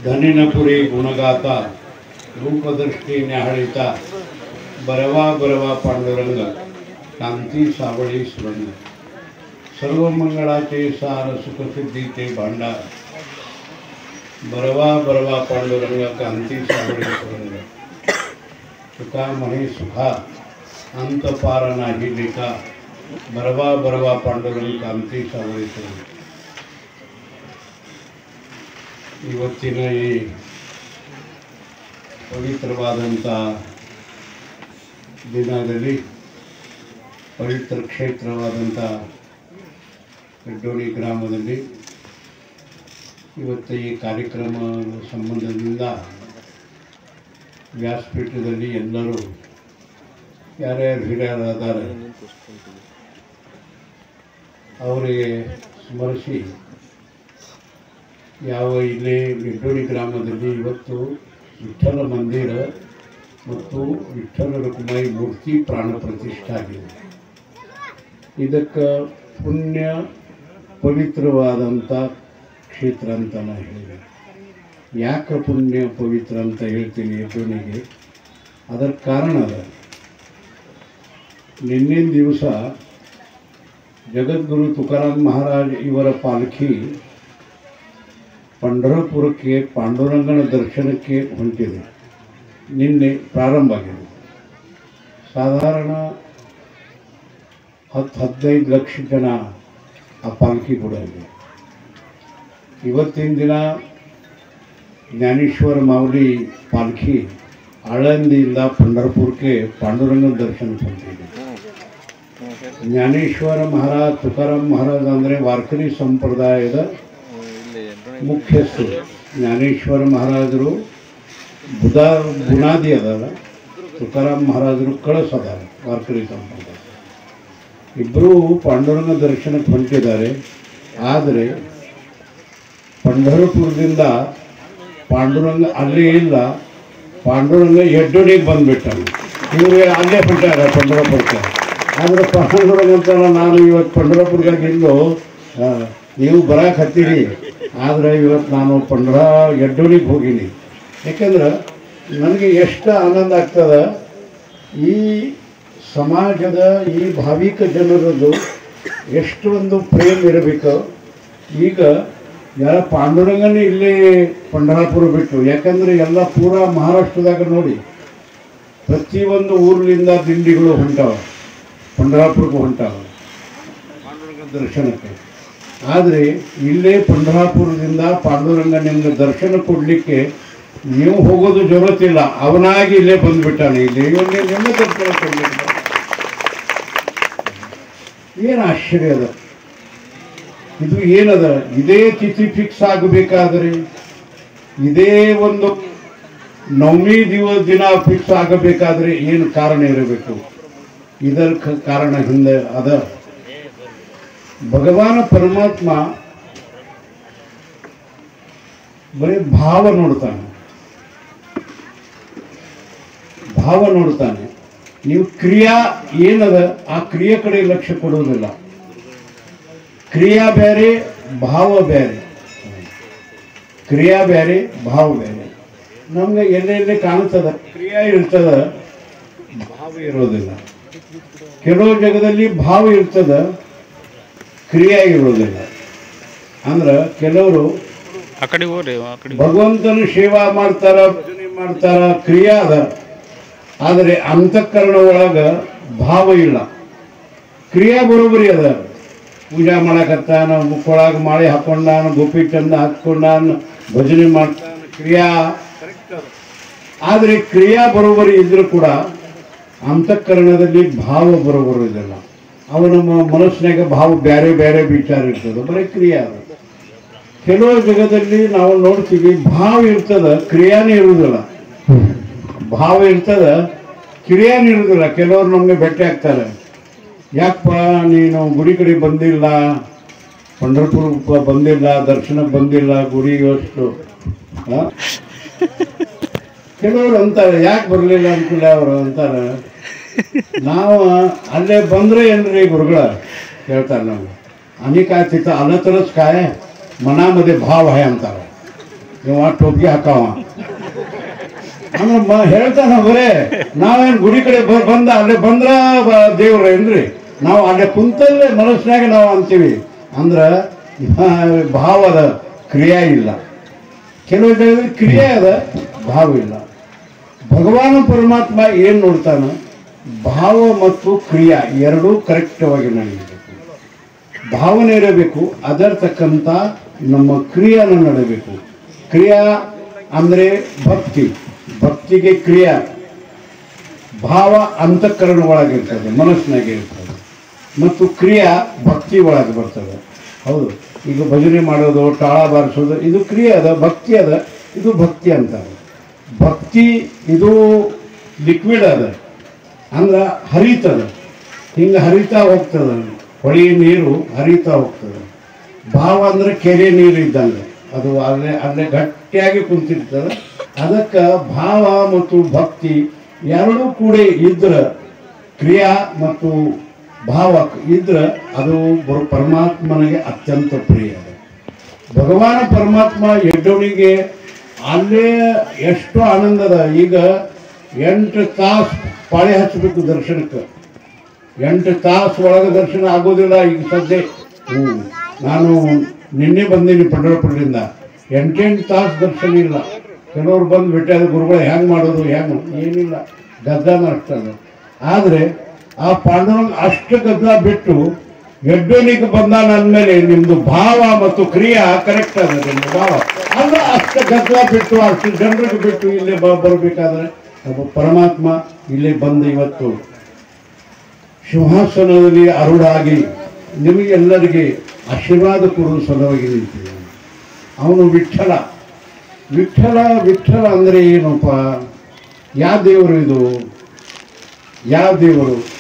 धनिनपुरी गुणगाता रूपदृष्टी न्याहाळीता बरवा बरवा पांडुरंग कांती सावळी सुरंग सर्व मंगळाचे सार सुखसिद्धीचे भांडार बरवा बरवा पांडुरंग कांती सावळी सुरंग तुका म्हणे सुखा अंत पार नाही लेखा ಬರವಾ ಬರವಾ ಪಾಂಡುರಂಗ ಕಾಂತಿ ಸಾವಳಿಸರು ಇವತ್ತಿನ ಈ ಪವಿತ್ರವಾದಂಥ ದಿನದಲ್ಲಿ ಪವಿತ್ರ ಕ್ಷೇತ್ರವಾದಂಥ ಹೆಡ್ಡೋಳಿ ಗ್ರಾಮದಲ್ಲಿ ಇವತ್ತು ಈ ಕಾರ್ಯಕ್ರಮ ಸಂಬಂಧದಿಂದ ವ್ಯಾಸಪೀಠದಲ್ಲಿ ಎಲ್ಲರೂ ಯಾರ್ಯಾರು ಹಿರಿಯರಾದ್ದಾರೆ ಅವರಿಗೆ ಸ್ಮರಿಸಿ ಯಾವ ಇಲ್ಲಿ ಹೆಡ್ಡೋಳಿ ಗ್ರಾಮದಲ್ಲಿ ಇವತ್ತು ವಿಠ್ಠಲ ಮಂದಿರ ಮತ್ತು ವಿಠ್ಠಲ ರುಕ್ಮಾಯಿ ಮೂರ್ತಿ ಪ್ರಾಣ ಪ್ರತಿಷ್ಠೆ ಆಗಿದೆ ಇದಕ್ಕೆ ಪುಣ್ಯ ಪವಿತ್ರವಾದಂಥ ಕ್ಷೇತ್ರ ಅಂತ ನಾ ಹೇಳಿದೆ ಯಾಕೆ ಪುಣ್ಯ ಪವಿತ್ರ ಅಂತ ಹೇಳ್ತೀನಿ ಹೆಡ್ಡೋಣಿಗೆ ಅದರ ಕಾರಣ ಅದ ನಿನ್ನಿನ ದಿವಸ ಜಗದ್ಗುರು ತುಕಾರಾಮ್ ಮಹಾರಾಜ್ ಇವರ ಪಾಲ್ಕಿ ಪಂಢರಪುರಕ್ಕೆ ಪಾಂಡುರಂಗನ ದರ್ಶನಕ್ಕೆ ಹೊಂಟಿದೆ ನಿನ್ನೆ ಪ್ರಾರಂಭ ಆಗಿದೆ ಸಾಧಾರಣ ಹತ್ತು ಹದಿನೈದು ಲಕ್ಷ ಜನ ಆ ಪಾಲ್ಕಿ ಕೂಡ ಇದೆ ಇವತ್ತಿನ ದಿನ ಜ್ಞಾನೇಶ್ವರ ಮಾವಲಿ ಪಾಲ್ಕಿ ಆಳಂದಿಯಿಂದ ಪಂಢರಪುರಕ್ಕೆ ಪಾಂಡುರಂಗನ ದರ್ಶನಕ್ಕೆ ಹೊಂಟಿದೆ ಜ್ಞಾನೇಶ್ವರ ಮಹಾರಾಜ್ ತುಕಾರಾಮ್ ಮಹಾರಾಜ್ ಅಂದರೆ ವಾರ್ಕರಿ ಸಂಪ್ರದಾಯದ ಮುಖ್ಯಸ್ಥರು ಜ್ಞಾನೇಶ್ವರ ಮಹಾರಾಜರು ಬುಧ ಬುನಾದಿ ಅದಲ್ಲ ತುಕಾರಾಮ್ ಮಹಾರಾಜರು ಕಳಸ ಅದಾರ ವಾರ್ಕರಿ ಸಂಪ್ರದಾಯ ಇಬ್ಬರೂ ಪಾಂಡುರಂಗ ದರ್ಶನಕ್ಕೆ ಹೊಂಟಿದ್ದಾರೆ ಆದರೆ ಪಂಢರಪುರದಿಂದ ಪಾಂಡುರಂಗ ಅಲ್ಲೇ ಇಲ್ಲ ಪಾಂಡುರಂಗ ಎಡ್ಡೋಡಿಗೆ ಬಂದ್ಬಿಟ್ಟ ಇವರು ಅಲ್ಲೇ ಬಿಟ್ಟಾರ ಪಂಢರಪುರಕ್ಕೆ ಆದರೆ ಪಾಂಡುರಂಗ ಅಂತಲ್ಲ ನಾನು ಇವತ್ತು ಪಂಢರಪುರಕ್ಕೆ ಇಲ್ಲೋ ಆ, ನೀವು ಬರಕ್ಕೆ ಹತ್ತೀರಿ ಆದರೆ ಇವತ್ತು ನಾನು ಪಂಢರ ಎಡ್ಡೋಡಿಗೆ ಹೋಗೀನಿ ಯಾಕೆಂದ್ರೆ ನನಗೆ ಎಷ್ಟು ಆನಂದ ಆಗ್ತದೆ ಈ ಸಮಾಜದ ಈ ಭಾವಿಕ ಜನರದ್ದು ಎಷ್ಟು ಒಂದು ಪ್ರೇಮ ಇರಬೇಕು ಈಗ ಯಾರ ಪಾಂಡುರಂಗನೇ ಇಲ್ಲೇ ಪಂಢರಾಪುರ ಬಿಟ್ಟು ಯಾಕಂದ್ರೆ ಎಲ್ಲ ಪೂರಾ ಮಹಾರಾಷ್ಟ್ರದಾಗ ನೋಡಿ ಪ್ರತಿಯೊಂದು ಊರಿನಿಂದ ದಿಂಡಿಗಳು ಹೊಂಟಾವ ಪಂಢರಾಪುರಕ್ಕೆ ಹೊಂಟಾವ ಪಾಂಡುರಂಗ ದರ್ಶನಕ್ಕೆ ಆದರೆ ಇಲ್ಲೇ ಪಂಢರಾಪುರದಿಂದ ಪಾಂಡುರಂಗ ನಿಮ್ಗೆ ದರ್ಶನ ಕೊಡಲಿಕ್ಕೆ ನೀವು ಹೋಗೋದು ಜರುರತ್ತಿಲ್ಲ ಅವನಾಗಿ ಇಲ್ಲೇ ಬಂದ್ಬಿಟ್ಟಾನೆ ಇಲ್ಲಿ ಇವನ್ನೇ ನಿಮ್ಮ ದರ್ಶನ ಕೊಡ್ಲಿಕ್ಕೆ ಏನು ಆಶ್ಚರ್ಯ ಅದ ಇದು ಏನದ ಇದೇ ತಿಥಿ ಫಿಕ್ಸ್ ಆಗಬೇಕಾದರೆ ಇದೇ ಒಂದು ನವಮಿ ದಿವಸ ದಿನ ಫಿಕ್ಸ್ ಆಗಬೇಕಾದ್ರೆ ಏನು ಕಾರಣ ಇರಬೇಕು ಇದರ ಕ- ಕಾರಣ ಹಿಂದೆ ಅದ ಭಗವಾನ ಪರಮಾತ್ಮ ಬರೀ ಭಾವ ನೋಡ್ತಾನೆ ಭಾವ ನೋಡ್ತಾನೆ ನೀವು ಕ್ರಿಯಾ ಏನದ ಆ ಕ್ರಿಯೆ ಕಡೆ ಲಕ್ಷ್ಯ ಕೊಡೋದಿಲ್ಲ ಕ್ರಿಯಾ ಬೇರೆ ಭಾವ ಬೇರೆ ಕ್ರಿಯಾ ಬೇರೆ ಭಾವ ಬೇರೆ ನಮ್ಗೆ ಎಲ್ಲೆಲ್ಲಿ ಕಾಣ್ತದ ಕ್ರಿಯಾ ಇರ್ತದ ಭಾವ ಇರೋದಿಲ್ಲ ಕೆಲವು ಜಾಗದಲ್ಲಿ ಭಾವ ಇರ್ತದ ಕ್ರಿಯಾ ಇರೋದಿಲ್ಲ ಅಂದ್ರೆ ಕೆಲವರು ಆ ಕಡೆ ಹೋಗ್ರಿ ಆ ಕಡೆ ಭಗವಂತನ ಸೇವಾ ಮಾಡ್ತಾರ ಭಜನೆ ಮಾಡ್ತಾರ ಕ್ರಿಯಾ ಅದ ಆದರೆ ಅಂತಃಕರಣ ಒಳಗ ಭಾವ ಇಲ್ಲ ಕ್ರಿಯಾ ಬರೋಬ್ಬರಿ ಅದ ಪೂಜಾ ಮಾಡಕತ್ತಾನ ಮುಕ್ಕೊಳಗ ಮಾಳಿ ಹಾಕೊಂಡಾನ ಗೋಪಿ ಚಂದ ಹಾಕೊಂಡಾನ ಭಜನೆ ಮಾಡ್ತಾನ ಕ್ರಿಯಾ ಆದರೆ ಕ್ರಿಯಾ ಬರೋಬ್ಬರಿ ಇದ್ರೂ ಕೂಡ ಅಂತಃಕರಣದಲ್ಲಿ ಭಾವ ಬರೋಬರೋದಿಲ್ಲ ಅವನ ಮ- ಮನಸ್ಸಿನಾಗ ಭಾವ ಬೇರೆ ಬೇರೆ ವಿಚಾರ ಇರ್ತದೆ ಬರೀ ಕ್ರಿಯಾ ಅದ ಕೆಲವು ಜಗದಲ್ಲಿ ನಾವು ನೋಡ್ತೀವಿ ಭಾವ ಇರ್ತದ ಕ್ರಿಯಾನೇ ಇರುವುದಿಲ್ಲ ಭಾವ ಇರ್ತದ ಕ್ರಿಯಾನೇ ಇರುವುದಿಲ್ಲ ಕೆಲವರು ನಮಗೆ ಭೇಟಿ ಆಗ್ತಾರೆ ಯಾಕಪ್ಪ ನೀನು ಗುಡಿ ಕಡೆ ಬಂದಿಲ್ಲ ಪಂಢರಪುರ ಬಂದಿಲ್ಲ ದರ್ಶನಕ್ಕೆ ಬಂದಿಲ್ಲ ಗುಡಿ ಅಷ್ಟು ಆ? ಕೆಲವರು ಅಂತಾರೆ ಯಾಕೆ ಬರಲಿಲ್ಲ ಅನ್ಕೂಲ ಅವರು ಅಂತಾರೆ ನಾವು ಅಲ್ಲೇ ಬಂದ್ರೆ ಏನ್ರಿ ಗುರುಗಳ ಹೇಳ್ತಾರೆ ನಮ್ಗೆ आणि काय तिथं आलं तरच काय मनामध्ये भाव आहे ಅಂತಾರೆ ಇವ ಟೋಪಿ ಹಾಕವ ಅಂದ್ರೆ ಮ ಹೇಳ್ತಾನ ಬರೇ ನಾವೇನು ಗುಡಿ ಕಡೆ ಬ- ಬಂದ ಅಲ್ಲೇ ಬಂದ್ರ ಬ- ದೇವ್ರ ಏನ್ರಿ ನಾವು ಅಲ್ಲೇ ಕುಂತಲ್ಲೇ ಮನಸ್ಸಿನಾಗ ನಾವು ಅಂತೀವಿ ಅಂದ್ರ ಆ, ಭಾವದ ಕ್ರಿಯೆ ಇಲ್ಲ ಕೆಲವು ಜಾಗದಲ್ಲಿ ಕ್ರಿಯೆ ಅದ ಭಾವ ಇಲ್ಲ ಭಗವಾನ ಪರಮಾತ್ಮ ಏನ್ ನೋಡ್ತಾನ ಭಾವ ಮತ್ತು ಕ್ರಿಯಾ ಎರಡೂ ಕರೆಕ್ಟವಾಗಿ ನಡೀಬೇಕು ಭಾವನೆ ಇರಬೇಕು ಅದರ ತಕ್ಕಂತ ನಮ್ಮ ಕ್ರಿಯಾನ ನಡಬೇಕು ಕ್ರಿಯಾ ಅಂದ್ರೆ ಭಕ್ತಿ ಭಕ್ತಿಗೆ ಕ್ರಿಯಾ ಭಾವ ಅಂತಃಕರಣ ಒಳಗಿರ್ತದೆ ಮನಸ್ಸಿನಾಗೆ ಇರ್ತದೆ ಮತ್ತು ಕ್ರಿಯಾ ಭಕ್ತಿ ಒಳಗೆ ಬರ್ತದೆ ಹೌದು ಈಗ ಭಜನೆ ಮಾಡೋದು ತಾಳ ಬಾರಿಸೋದು ಇದು ಕ್ರಿಯೆ ಅದ ಭಕ್ತಿ ಅದ ಇದು ಭಕ್ತಿ ಅಂತಾರೆ ಭಕ್ತಿ ಇದು ಲಿಕ್ವಿಡ್ ಅದ ಅಂದ್ರೆ ಹರಿತದ ಹಿಂಗೆ ಹರಿತಾ ಹೋಗ್ತದ ಹೊಳಿ ನೀರು ಹರಿತಾ ಹೋಗ್ತದೆ ಭಾವ ಅಂದ್ರೆ ಕೆರೆ ನೀರು ಇದ್ದಂಗೆ ಅದು ಅಲ್ಲೇ ಅಲ್ಲೇ ಗಟ್ಟಿಯಾಗಿ ಕುಂತಿರ್ತದೆ ಅದಕ್ಕೆ ಭಾವ ಮತ್ತು ಭಕ್ತಿ ಎರಡೂ ಕೂಡ ಇದ್ರ ಕ್ರಿಯಾ ಮತ್ತು ಭಾವ ಇದ್ರ ಅದು ಬರು- ಪರಮಾತ್ಮನಿಗೆ ಅತ್ಯಂತ ಪ್ರಿಯ ಅದು ಭಗವಾನ ಪರಮಾತ್ಮ ಎಡ್ಡವನಿಗೆ ಅಲ್ಲೇ ಎಷ್ಟು ಆನಂದದ ಈಗ ಎಂಟು ತಾಸು ಪಾಳೆ ಹಚ್ಚಬೇಕು ದರ್ಶನಕ್ಕೆ ಎಂಟು ತಾಸು ಒಳಗೆ ದರ್ಶನ ಆಗೋದಿಲ್ಲ ಈಗ ಸದ್ಯ ಹ್ಞೂ ನಾನು ನಿನ್ನೆ ಬಂದೀನಿ ಪಂಡರಪುರದಿಂದ ಎಂಟೆಂಟು ತಾಸು ದರ್ಶನ ಇಲ್ಲ ಕೆಲವ್ರು ಬಂದು ಬಿಟ್ಟಾದ ಗುರುಗಳು ಹೆಂಗೆ ಮಾಡೋದು ಹೆಂಗೆ ಏನಿಲ್ಲ ಗದ್ದಲ ಅಷ್ಟದ ಆದರೆ ಆ ಪಾಂಡವಂಗ ಅಷ್ಟು ಗದ್ದಲ ಬಿಟ್ಟು ಎಡ್ಡೋನಿಗೆ ಬಂದಾನ ಅಂದಮೇಲೆ ನಿಮ್ದು ಭಾವ ಮತ್ತು ಕ್ರಿಯಾ ಕರೆಕ್ಟ್ ಅದ ನಿಮ್ದು ಭಾವ ಅಲ್ಲ ಅಷ್ಟು ಗದ್ದಲ ಬಿಟ್ಟು ಅಷ್ಟು ಜನರಿಗೆ ಬಿಟ್ಟು ಇಲ್ಲೇ ಬ ಬರಬೇಕಾದ್ರೆ ಒಬ್ಬ ಪರಮಾತ್ಮ ಇಲ್ಲೇ ಬಂದು ಇವತ್ತು ಸಿಂಹಾಸನದಲ್ಲಿ ಅರುಳಾಗಿ ನಿಮಗೆಲ್ಲರಿಗೆ ಆಶೀರ್ವಾದ ಕೊಡುವ ಸಲುವಾಗಿ ನಿಂತಿದ್ದಾನೆ ಅವನು ವಿಠಲ ವಿಠಲ ವಿಠಲ ಅಂದರೆ ಏನಪ್ಪ ಯಾವ ದೇವರು ಇದು ಯಾವ ದೇವರು